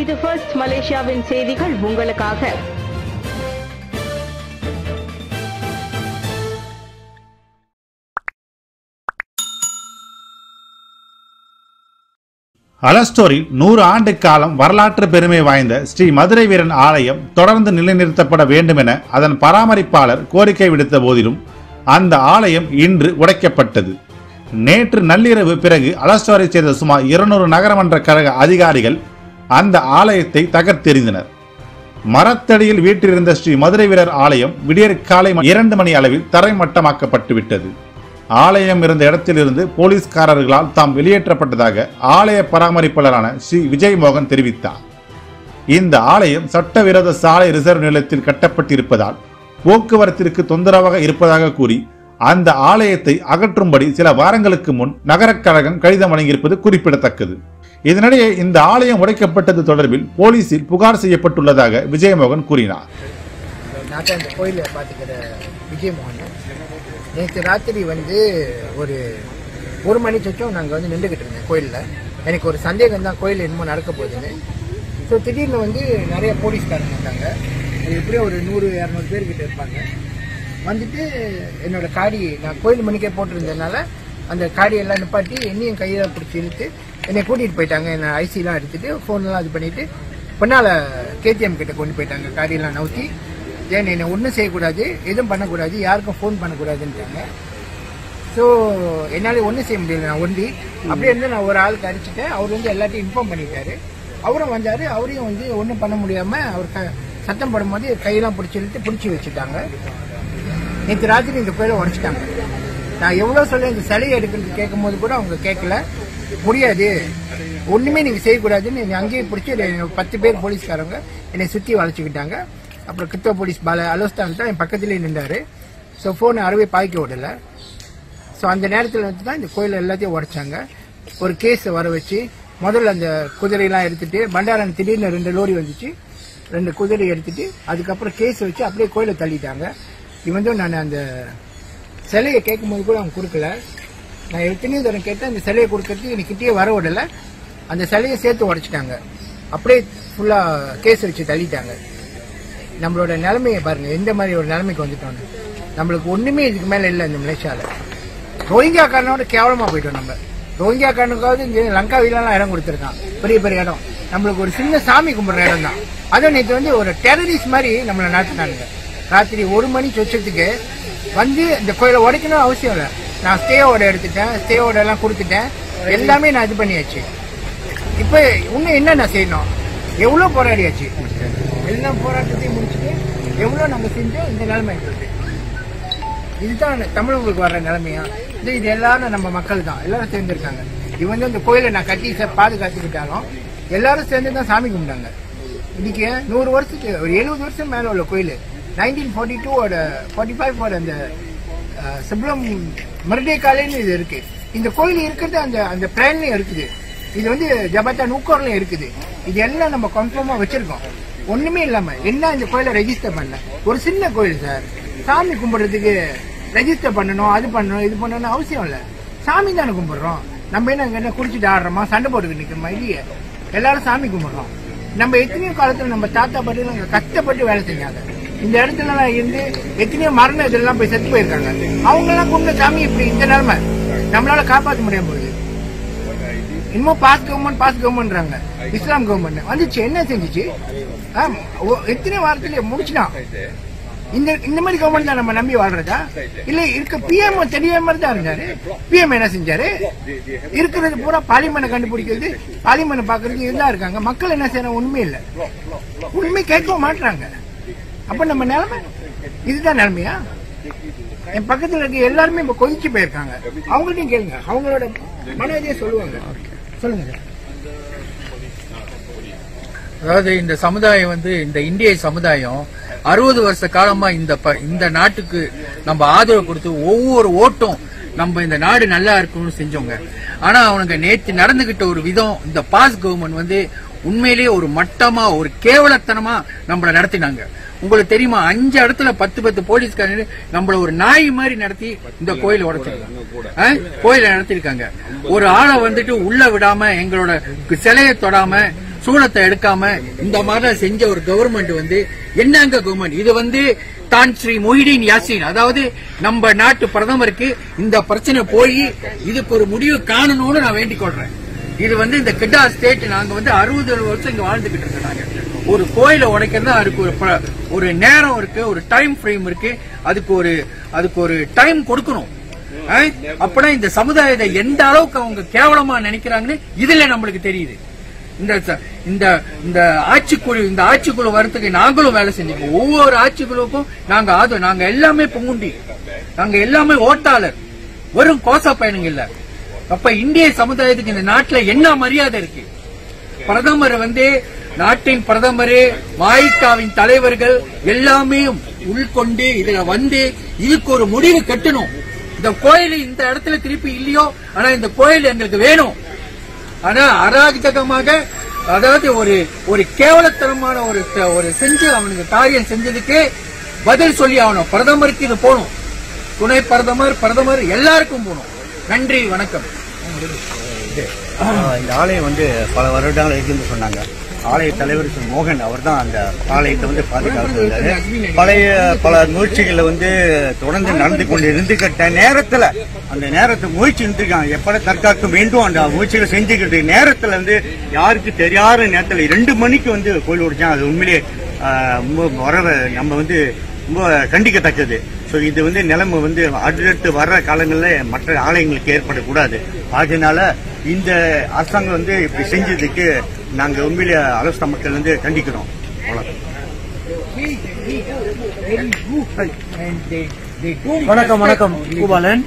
இது ஃபர்ஸ்ட் மலேசியாவின் செய்திகள் உங்களுக்காக அலஸ்டோரில் நூறு ஆண்டு காலம் வரலாற்று பெருமை வாய்ந்த ஸ்ரீ மதுரை வீரன் ஆலயம் தொடர்ந்து நிலைநிறுத்தப்பட வேண்டும் என அதன் பராமரிப்பாளர் கோரிக்கை விடுத்த போதிலும் அந்த ஆலயம் இன்று உடைக்கப்பட்டது நேற்று நள்ளிரவு பிறகு அலஸ்டோரை சேர்ந்த சுமார் இருநூறு நகரமன்ற கழக அதிகாரிகள் அந்த ஆலயத்தை தகர்த்தெறிந்தனர் மரத்தடியில் வீற்றிருந்த ஸ்ரீ மதுரை வீரர் ஆலயம் விடியற் காலை இரண்டு மணி அளவில் தரைமட்டமாக்கப்பட்டு விட்டது ஆலயம் இருந்த இடத்திலிருந்து போலீஸ்காரர்களால் தாம் வெளியேற்றப்பட்டதாக ஆலய பராமரிப்பாளரான ஸ்ரீ விஜய் மோகன் தெரிவித்தார் இந்த ஆலயம் சட்டவிரோத சாலை ரிசர்வ் நிலையத்தில் கட்டப்பட்டிருப்பதால் போக்குவரத்திற்கு தொந்தரவாக இருப்பதாக கூறி அந்த ஆலயத்தை அகற்றும்படி சில வாரங்களுக்கு முன் நகரக் கழகம் கடிதம் வழங்கியிருப்பது குறிப்பிடத்தக்கது இதனிடையே இந்த ஆலயம் உடைக்கப்பட்டது தொடர்பில் போலீசில் புகார் செய்யப்பட்டுள்ளதாக விஜயமோகன் கூறினார் நான் தான் இந்த கோயிலை பார்த்துக்கிற விஜயமோகன் நேற்று ராத்திரி வந்து ஒரு ஒரு மணி சொச்சம் நாங்கள் வந்து நின்றுக்கிட்டு இருந்தேன் கோயிலில் எனக்கு ஒரு சந்தேகம் தான் கோயில் என்னமோ நடக்க போகுதுன்னு ஸோ திடீர்னு வந்து நிறைய போலீஸ்காரங்க வந்தாங்க அது எப்படியும் ஒரு நூறு இரநூறு பேர் கிட்ட இருப்பாங்க வந்துட்டு என்னோட காடி நான் கோயில் மணிக்கே போட்டிருந்ததுனால அந்த காடியெல்லாம் நிப்பாட்டி என்னையும் கையில் பிடிச்சி இழுத்து என்னை கூட்டிகிட்டு போயிட்டாங்க என்னை ஐசிலாம் எடுத்துட்டு ஃபோன்லாம் இது பண்ணிட்டு பின்னால் கேடிஎம் கிட்ட கொண்டு போயிட்டாங்க காடியெல்லாம் நவுத்தி ஏன் என்னை ஒன்றும் செய்யக்கூடாது எதுவும் பண்ணக்கூடாது யாருக்கும் ஃபோன் பண்ணக்கூடாதுன்ட்டாங்க ஸோ என்னால் ஒன்றும் செய்ய முடியல நான் ஒண்டி அப்படியே இருந்து நான் ஒரு ஆளுக்கு அடிச்சுட்டேன் அவர் வந்து எல்லாத்தையும் இன்ஃபார்ம் பண்ணிட்டாரு அவரும் வந்தார் அவரையும் வந்து ஒன்றும் பண்ண முடியாமல் அவர் க சத்தம் போடும்போது கையெல்லாம் பிடிச்சி இழுத்து பிடிச்சி வச்சுட்டாங்க நேற்று ராத்திரி இந்த கோயிலை உடச்சிட்டாங்க நான் எவ்வளோ சொல்ல இந்த சிலையை எடுக்கிறது கேட்கும்போது கூட அவங்க கேட்கல முடியாது ஒன்றுமே நீங்கள் செய்யக்கூடாதுன்னு என்னை அங்கேயே பிடிச்சி என்னை பத்து பேர் போலீஸ்காரங்க என்னை சுற்றி வளைச்சிக்கிட்டாங்க அப்புறம் கித்த போலீஸ் பால அலோஸ்தான் தான் என் பக்கத்துலேயே நின்றாரு ஸோ ஃபோனை அறவே பாய்க்க விடல ஸோ அந்த நேரத்தில் வந்து தான் இந்த கோயிலை எல்லாத்தையும் உடைச்சாங்க ஒரு கேஸ் வர வச்சு முதல்ல அந்த குதிரையெல்லாம் எடுத்துட்டு பண்டாரன் திடீர்னு ரெண்டு லோரி வந்துச்சு ரெண்டு குதிரை எடுத்துட்டு அதுக்கப்புறம் கேஸ் வச்சு அப்படியே கோயிலை தள்ளிட்டாங்க இது வந்து நான் அந்த சிலையை கேட்கும்போது கூட அவங்க கொடுக்கல நான் எத்தனையோ தரம் கேட்டேன் அந்த சிலையை கொடுக்கறதுக்கு எனக்கு கிட்டேயே வர விடல அந்த சிலையை சேர்த்து உடைச்சிட்டாங்க அப்படியே ஃபுல்லாக கேஸ் வச்சு தள்ளிட்டாங்க நம்மளோட நிலைமையை பாருங்க எந்த மாதிரி ஒரு நிலைமைக்கு வந்துட்டோம்னு நம்மளுக்கு ஒண்ணுமே இதுக்கு மேல இல்லை இந்த மலேசியால ரோஹிங்கியாக்காரனோட கேவலமா போயிட்டோம் நம்ம ரோஹிங்கியாக்காரனுக்காவது இங்க லங்காவிலாம் இடம் கொடுத்துருக்கான் பெரிய பெரிய இடம் நம்மளுக்கு ஒரு சின்ன சாமி கும்பிடுற இடம் தான் அதுவும் நேற்று வந்து ஒரு டெரரிஸ்ட் மாதிரி நம்மளை நடத்தினாங்க ராத்திரி ஒரு மணி சொச்சத்துக்கு வந்து இந்த கோயிலை உடைக்கணும் அவசியம் இல்லை நான் ஸ்டேவோட எடுத்துட்டேன் ஸ்டேவோட எல்லாம் கொடுத்துட்டேன் எல்லாமே நான் இது பண்ணியாச்சு இப்போ இன்னும் என்ன நான் செய்யணும் எவ்வளோ போராடியாச்சு எல்லா போராட்டத்தையும் முடிச்சுட்டு எவ்வளோ நம்ம செஞ்சோம் இந்த நிலைமை எங்களுக்கு இதுதான் தமிழர்களுக்கு வர்ற நிலைமையா இது இது எல்லாரும் நம்ம மக்கள் தான் எல்லாரும் சேர்ந்துருக்காங்க இது வந்து இந்த கோயிலை நான் கட்டி ச- பாதுகாத்துக்கிட்டாலும் எல்லாரும் சேர்ந்து தான் சாமி கும்பிட்டாங்க இன்னைக்கு நூறு வருஷத்துக்கு ஒரு எழுபது வருஷம் மேல உள்ள கோயில் நைன்டீன் ஃபார்ட்டி டூவோட ஃபார்ட்டி ஃபைவ் அந்த அஹ், சிப்ளம் மருடே காலைன்னு இது இருக்கு இந்த கோயில் இருக்கிறது அந்த அந்த பிளான்லயும் இருக்குது இது வந்து ஜபத்தா நூக்கோர்லயும் இருக்குது இது எல்லாம் நம்ம கன்ஃபார்மா வச்சிருக்கோம் ஒண்ணுமே இல்லாம என்ன இந்த கோயிலை ரெஜிஸ்டர் பண்ணல ஒரு சின்ன கோயில் சார் சாமி கும்பிடுறதுக்கு ரெஜிஸ்டர் பண்ணணும் அது பண்ணணும் இது பண்ணணும் அவசியம் இல்ல சாமி தானே கும்பிடுறோம் நம்ம என்ன இங்க என்ன குடிச்சிட்டு ஆடுறோமா சண்டை போட்டுக்கிட்டு நிற்கிறோமா இல்லையே எல்லாரும் சாமி கும்பிடுறோம் நம்ம எத்தனையோ காலத்துல நம்ம தாத்தா பாட்டி அங்க கஷ்டப்பட்டு வேலை செஞ்சாங்க இந்த இடத்துல எல்லாம் இருந்து எத்தனையோ மரண இதெல்லாம் போய் செத்து போயிருக்காங்க அவங்க எல்லாம் கும்பிட்ட சாமி இப்படி இந்த நிலைமை நம்மளால காப்பாற்ற முடியாம போகுது இன்னமும் பாஸ் கவர்மெண்ட் பாஸ் கவர்மெண்ட்றாங்க இஸ்லாம் கவர்மெண்ட் வந்துச்சு என்ன செஞ்சுச்சு ஆம், ஒ- எத்தனை வாரத்திலே முடிச்சுட்டான் இந்த இந்த மாதிரி கவர்மெண்ட் தான் நம்ம நம்பி வாழ்றதா இல்ல இருக்க பிஎம் தெரியாம மாதிரி தான் இருந்தாரு பிஎம் என்ன செஞ்சாரு இருக்கிறது பூரா பாலிமனை கண்டுபிடிக்கிறது பாலிமனை பாக்குறது இருந்தா இருக்காங்க மக்கள் என்ன செய்யறாங்க உண்மை இல்ல உண்மை கேட்கவும் மாட்டாங்க அப்ப நம்ம நிலைமை இதுதான் நிலைமையா என் பக்கத்துல இருக்க எல்லாருமே இப்ப கொதிச்சு போயிருக்காங்க அவங்கள்ட்டையும் கேளுங்க அவங்களோட மனதையே சொல்லுவாங்க சொல்லுங்க சார் அதாவது இந்த சமுதாயம் வந்து இந்த இந்திய சமுதாயம் அறுபது வருஷ காலமா இந்த ப- இந்த நாட்டுக்கு நம்ம ஆதரவு கொடுத்து ஒவ்வொரு ஓட்டும் நம்ம இந்த நாடு நல்லா இருக்கணும்னு செஞ்சோங்க ஆனா அவனுங்க நேற்று நடந்துகிட்ட ஒரு விதம் இந்த பாஸ் கவர்மெண்ட் வந்து உண்மையிலேயே ஒரு மட்டமா ஒரு கேவலத்தனமா நம்மள நடத்தினாங்க உங்களுக்கு தெரியுமா அஞ்சு இடத்துல பத்து பத்து போலீஸ்காரங்க நம்மள ஒரு நாய் மாதிரி நடத்தி இந்த கோயிலை உடைச்சிருக்காங்க கோயிலை நடத்திருக்காங்க ஒரு ஆளை வந்துட்டு உள்ள விடாம எங்களோட சிலையை தொடாம சூளத்தை எடுக்காம இந்த மாதிரி செஞ்ச ஒரு கவர்மெண்ட் வந்து என்னங்க கவர்மெண்ட் இது வந்து தான் ஸ்ரீ மொஹிடீன் யாசின் அதாவது நம்ம நாட்டு பிரதமருக்கு இந்த பிரச்சனை போய் இதுக்கு ஒரு முடிவு காணணும்னு நான் வேண்டிக் கொள்றேன் இது வந்து இந்த கிட்டா ஸ்டேட் நாங்க வந்து அறுபது வருஷம் இங்க வாழ்ந்துகிட்டு இருக்கோம் நாங்க ஒரு கோயிலை உடைக்கிறது அதுக்கு ஒரு ப- ஒரு நேரம் இருக்கு ஒரு டைம் ஃப்ரேம் இருக்கு அதுக்கு ஒரு அதுக்கு ஒரு டைம் கொடுக்கணும் அஹ், அப்பனா இந்த சமுதாயத்தை எந்த அளவுக்கு அவங்க கேவலமா நினைக்கிறாங்கன்னு இதுல நம்மளுக்கு தெரியுது இந்த ச- இந்த இந்த ஆட்சிக்குழு இந்த ஆட்சிக்குழு வரத்துக்கு நாங்களும் வேலை செஞ்சுக்கோம் ஒவ்வொரு ஆட்சிக்குழுவுக்கும் நாங்க ஆதோ நாங்க எல்லாமே பொங்குண்டி நாங்க எல்லாமே ஓட்டாளர் வெறும் கோசா பயணங்க இல்ல அப்ப இந்திய சமுதாயத்துக்கு இந்த நாட்டுல என்ன மரியாதை இருக்கு பிரதமர் வந்து நாட்டின் பிரதமர் மாயிக்காவின் தலைவர்கள் எல்லாமே உள்கொண்டு இதுல வந்து இதுக்கு ஒரு முடிவு கட்டணும் இந்த கோயில் இந்த இடத்துல திருப்பி இல்லையோ ஆனா இந்த கோயில் எங்களுக்கு வேணும் ஆனா அராஜகமாக அதாவது ஒரு ஒரு கேவலத்தனமான ஒரு ஒரு செஞ்சு அவனுக்கு காரியம் செஞ்சதுக்கு பதில் சொல்லி ஆகணும் பிரதமருக்கு இது போகணும் துணை பிரதமர் பிரதமர் எல்லாருக்கும் போகணும் நன்றி வணக்கம் ஆஹ் இந்த ஆலயம் வந்து பல வருடங்கள் இருக்குன்னு சொன்னாங்க ஆலய தலைவர் திரு மோகன் அவர் தான் அந்த ஆலயத்தை வந்து பாதுகாத்து வந்தாரு பழைய பல முயற்சிகளை வந்து தொடர்ந்து நடந்து கொண்டு இருந்துகிட்ட நேரத்துல அந்த நேரத்தை முயற்சி இருந்திருக்காங்க எப்பட தற்காக்க வேண்டும் அந்த முயற்சிகளை செஞ்சுக்கிட்டு நேரத்துல வந்து யாருக்கு தெரியாத நேரத்துல ரெண்டு மணிக்கு வந்து கோயில் உடைச்சாங்க அது உண்மையிலேயே ஆஹ், ரொம்ப வரவ நம்ம வந்து ரொம்ப கண்டிக்கத்தக்கது ஸோ இது வந்து நிலைமை வந்து அடுத்தடுத்து வர்ற காலங்களில் மற்ற ஆலயங்களுக்கு ஏற்படக்கூடாது அதனால இந்த அரசாங்கம் வந்து இப்படி செஞ்சதுக்கு நாங்க உண்மையிலே அலஸ்தா மக்கள் வந்து கண்டிக்கிறோம் அவ்வளவுதான். வணக்கம் வணக்கம் பூபாலன்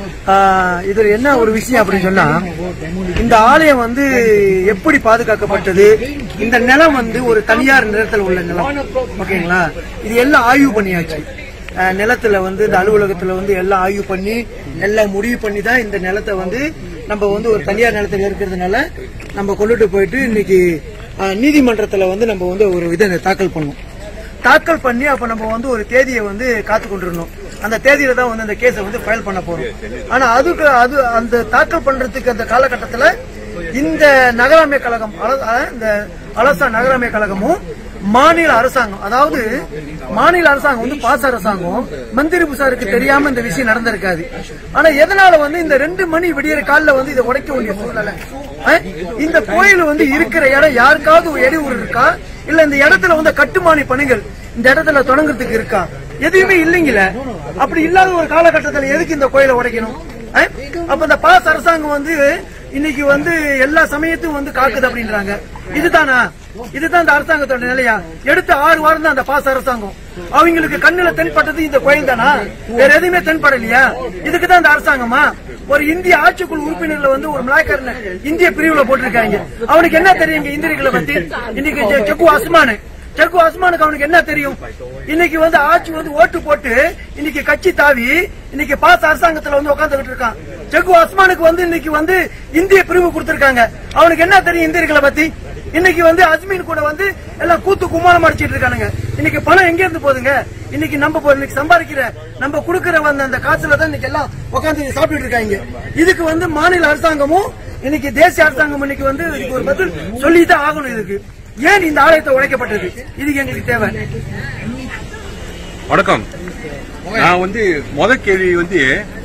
ஆஹ் இதுல என்ன ஒரு விஷயம் அப்படின்னு சொன்னா இந்த ஆலயம் வந்து எப்படி பாதுகாக்கப்பட்டது இந்த நிலம் வந்து ஒரு தனியார் நிலத்தில் உள்ள நிலம் ஓகேங்களா இது எல்லாம் ஆய்வு பண்ணியாச்சு ஆஹ் நிலத்துல வந்து இந்த அலுவலகத்துல வந்து எல்லாம் ஆய்வு பண்ணி எல்லாம் முடிவு பண்ணி தான் இந்த நிலத்தை வந்து நம்ம வந்து ஒரு தனியார் நிலத்தில் இருக்கிறதுனால நம்ம கொண்டுட்டு போயிட்டு இன்னைக்கு ஆஹ் நீதிமன்றத்துல வந்து நம்ம வந்து ஒரு இதை தாக்கல் பண்ணோம் தாக்கல் பண்ணி அப்ப நம்ம வந்து ஒரு தேதியை வந்து காத்து கொண்டிருந்தோம் அந்த தேதியில தான் வந்து அந்த கேஸை வந்து ஃபைல் பண்ண போறோம் ஆனா அதுக்கு அது அந்த தாக்கல் பண்றதுக்கு அந்த காலகட்டத்துல இந்த நகராமை கழகம் அல- அஹ் இந்த அலசா நகராமை கழகமும் மாநில அரசாங்கம் அதாவது மாநில அரசாங்கம் வந்து பாஸ் அரசாங்கம் மந்திரி புசாருக்கு தெரியாம இந்த விஷயம் நடந்திருக்காது ஆனா எதனால வந்து இந்த ரெண்டு மணி விடியற காலில் வந்து இதை உடைக்க வேண்டிய சூழ்நிலை அஹ் இந்த கோயில் வந்து இருக்கிற இடம் யாருக்காவது ஒரு இடையூறு இருக்கா இல்ல இந்த இடத்துல வந்து கட்டுமானி பணிகள் இந்த இடத்துல தொடங்குறதுக்கு இருக்கா எதுவுமே இல்லைங்கள அப்படி இல்லாத ஒரு காலகட்டத்தில் எதுக்கு இந்த கோயிலை உடைக்கணும் அஹ்? அப்ப இந்த பாஸ் அரசாங்கம் வந்து இன்னைக்கு வந்து எல்லா சமயத்தையும் வந்து காக்குது அப்படின்றாங்க இதுதானா இதுதான் இந்த அரசாங்கத்தோட நிலையா எடுத்த ஆறு வாரம் தான் அந்த பாஸ் அரசாங்கம் அவங்களுக்கு கண்ணுல தென்பட்டது இந்த கோயில் தானா வேற எதுவுமே தென்படலையா இதுக்கு தான் இந்த அரசாங்கமா ஒரு இந்திய ஆட்சிக்குழு உறுப்பினர்ல வந்து ஒரு மலாய்க்காரன் இந்திய பிரிவுல போட்டிருக்காங்க அவனுக்கு என்ன தெரியுங்க இந்தியர்களை பத்தி இன்னைக்கு செ- செக்கு அஸ்மானு செக்கு அஸ்மானுக்கு அவனுக்கு என்ன தெரியும் இன்னைக்கு வந்து ஆட்சி வந்து ஓட்டு போட்டு இன்னைக்கு கட்சி தாவி இன்னைக்கு பாஸ் அரசாங்கத்துல வந்து உட்காந்துக்கிட்டு இருக்கான் செக்கு அஸ்மானுக்கு வந்து இன்னைக்கு வந்து இந்திய பிரிவு கொடுத்திருக்காங்க அவனுக்கு என்ன தெரியும் இந்தியர்களை பத்தி இன்னைக்கு வந்து அஸ்மின் கூட வந்து எல்லாம் கூத்து குமாரம் அடிச்சிட்டு இருக்கானுங்க இன்னைக்கு பணம் எங்க இருந்து போகுதுங்க இன்னைக்கு நம்ம போ- இன்னைக்கு சம்பாதிக்கிற நம்ம கொடுக்கிற வந்த அந்த காசுல தான் இன்னைக்கு எல்லாம் உட்காந்து சாப்பிட்டுட்டு இருக்காங்க இதுக்கு வந்து மாநில அரசாங்கமும் இன்னைக்கு தேசிய அரசாங்கம் இன்னைக்கு வந்து இதுக்கு ஒரு பதில் சொல்லிதான் ஆகணும் இதுக்கு ஏன் இந்த ஆலயத்தை உடைக்கப்பட்டது இதுக்கு எங்களுக்கு தேவை வணக்கம் நான் வந்து முத கேள்வி வந்து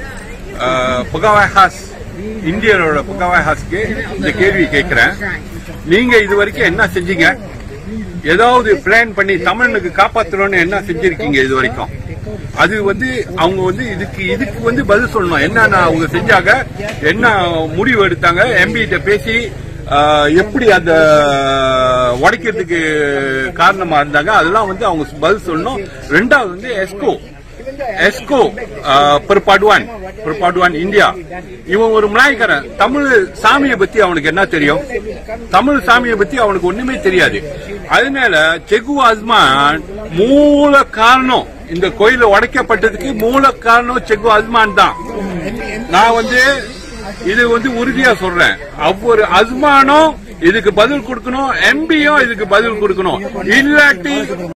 புகாவாய் ஹாஸ் இந்தியனோட புகாவாய் ஹாஸ்க்கு இந்த கேள்வி கேட்கிறேன் நீங்க இது வரைக்கும் என்ன செஞ்சீங்க ஏதாவது பிளான் பண்ணி தமிழனுக்கு காப்பாத்தணும்னு என்ன செஞ்சிருக்கீங்க இது வரைக்கும் அது வந்து அவங்க வந்து இதுக்கு இதுக்கு வந்து பதில் சொல்லணும் என்னென்ன அவங்க செஞ்சாங்க என்ன முடிவு எடுத்தாங்க எம்பி கிட்ட பேசி ஆஹ், எப்படி அந்த உடைக்கிறதுக்கு காரணமா இருந்தாங்க அதெல்லாம் வந்து அவங்க பதில் சொல்லணும் ரெண்டாவது வந்து எஸ்கோ எஸ்கோ பிற்பாடுவான் பிற்பாடுவான் இந்தியா இவன் ஒரு மலாய்க்காரன் தமிழ் சாமியை பத்தி அவனுக்கு என்ன தெரியும் தமிழ் சாமியை பத்தி அவனுக்கு ஒண்ணுமே தெரியாது அதனால செகு அஸ்மான் மூல காரணம் இந்த கோயில உடைக்கப்பட்டதுக்கு மூல காரணம் செகு அஸ்மான் தான் நான் வந்து இது வந்து உறுதியா சொல்றேன் ஒவ்வொரு அஸ்மானும் இதுக்கு பதில் கொடுக்கணும் எம்பியும் இதுக்கு பதில் கொடுக்கணும் இல்லாட்டி